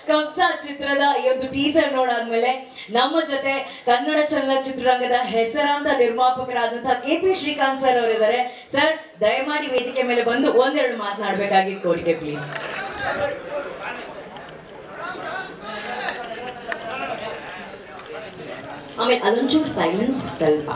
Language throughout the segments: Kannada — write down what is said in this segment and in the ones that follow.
ಕಬ್ಸ ಚಿತ್ರದ ಈ ಒಂದು ಟೀಸರ್ ನೋಡಾದ್ಮೇಲೆ ನಮ್ಮ ಜೊತೆ ಕನ್ನಡ ಚಲನಚಿತ್ರರಂಗದ ಹೆಸರಾಂತ ನಿರ್ಮಾಪಕರಾದಂತಹ ಕೆ ಪಿ ಶ್ರೀಕಾಂತ್ ಸರ್ ಅವರಿದ್ದಾರೆ ಸರ್ ದಯಮಾಡಿ ವೇದಿಕೆ ಮೇಲೆ ಬಂದು ಒಂದೆರಡು ಮಾತನಾಡಬೇಕಾಗಿತ್ತು ಕೋರಿಕೆ ಪ್ಲೀಸ್ ಆಮೇಲೆ ಅದೊಂಚೂರು ಸೈಲೆನ್ಸ್ ಸ್ವಲ್ಪ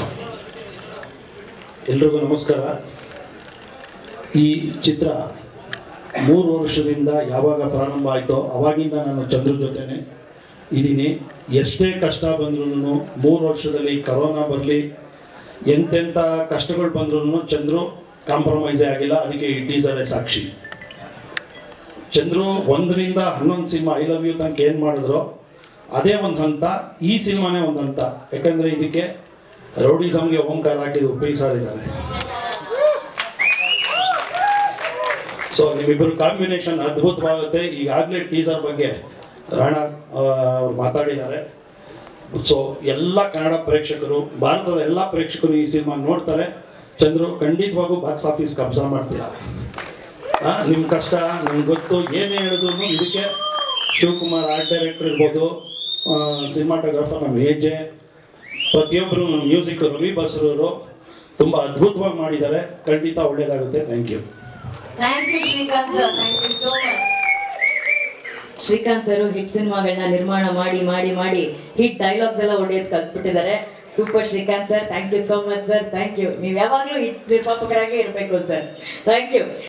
ಎಲ್ರಿಗೂ ನಮಸ್ಕಾರ ಈ ಚಿತ್ರ ಮೂರು ವರ್ಷದಿಂದ ಯಾವಾಗ ಪ್ರಾರಂಭ ಆಯಿತೋ ಅವಾಗಿಂದ ನಾನು ಚಂದ್ರ ಜೊತೆನೆ ಇದ್ದೀನಿ ಎಷ್ಟೇ ಕಷ್ಟ ಬಂದ್ರೂ ಮೂರು ವರ್ಷದಲ್ಲಿ ಕರೋನಾ ಬರಲಿ ಎಂತೆಂಥ ಕಷ್ಟಗಳು ಬಂದ್ರೂ ಚಂದ್ರು ಕಾಂಪ್ರಮೈಸೇ ಆಗಿಲ್ಲ ಅದಕ್ಕೆ ಈ ಟೀಸರೇ ಸಾಕ್ಷಿ ಚಂದ್ರು ಒಂದರಿಂದ ಹನ್ನೊಂದು ಸಿನಿಮಾ ಐ ಲವ್ ಯು ತನಕ ಏನು ಮಾಡಿದ್ರು ಅದೇ ಒಂದು ಹಂತ ಈ ಸಿನಿಮಾನೇ ಒಂದು ಹಂತ ಯಾಕಂದರೆ ಇದಕ್ಕೆ ರೌಡಿಸಮ್ಗೆ ಓಂಕಾರ ಹಾಕಿದ ಉಪ್ಪಿ ಸರ್ ಇದ್ದಾರೆ ಸೊ ನಿಮ್ಮಿಬ್ಬರು ಕಾಂಬಿನೇಷನ್ ಅದ್ಭುತವಾಗುತ್ತೆ ಈಗಾಗಲೇ ಟೀಸರ್ ಬಗ್ಗೆ ರಾಣ ಅವ್ರು ಮಾತಾಡಿದ್ದಾರೆ ಸೊ ಎಲ್ಲ ಕನ್ನಡ ಪ್ರೇಕ್ಷಕರು ಭಾರತದ ಎಲ್ಲ ಪ್ರೇಕ್ಷಕರು ಈ ಸಿನಿಮಾ ನೋಡ್ತಾರೆ ಚಂದ್ರು ಖಂಡಿತವಾಗೂ ಬಾಕ್ಸ್ ಆಫೀಸ್ ಕಬ್ಜಾ ಮಾಡ್ತೀರಾ ನಿಮ್ಮ ಕಷ್ಟ ನಮ್ಗೆ ಗೊತ್ತು ಏನೇ ಹೇಳಿದ್ರು ಇದಕ್ಕೆ ಶಿವಕುಮಾರ್ ಆರ್ಟ್ ಡೈರೆಕ್ಟರ್ ಇರ್ಬೋದು ಸಿನಿಮಾಟೋಗ್ರಾಫರ್ ನಮ್ಮ ಏಜೆ ಪ್ರತಿಯೊಬ್ಬರು ನಮ್ಮ ಮ್ಯೂಸಿಕ್ ರವಿ ಬಸ್ರೂರು ತುಂಬ ಅದ್ಭುತವಾಗಿ ಮಾಡಿದ್ದಾರೆ ಖಂಡಿತ ಒಳ್ಳೇದಾಗುತ್ತೆ thank you thank you Srikanth sir thank you so much Srikanth sir hit ಸಿನಿಮಾಗಳನ್ನ ನಿರ್ಮಾಣ ಮಾಡಿ ಮಾಡಿ ಮಾಡಿ ಹಿಟ್ ಡೈಲಾಗ್ಸ್ ಎಲ್ಲ ಹೊಡೆಯೋದು ಕಲ್ತ್ಬಿಟ್ಟಿದ್ದಾರೆ super Srikanth sir thank you so much sir thank you ನೀವು ಯಾವಾಗಲೂ ಹಿಟ್ ನಿರ್ಮಾಪಕರಾಗೇ ಇರಬೇಕು ಸರ್ ಥ್ಯಾಂಕ್ ಯು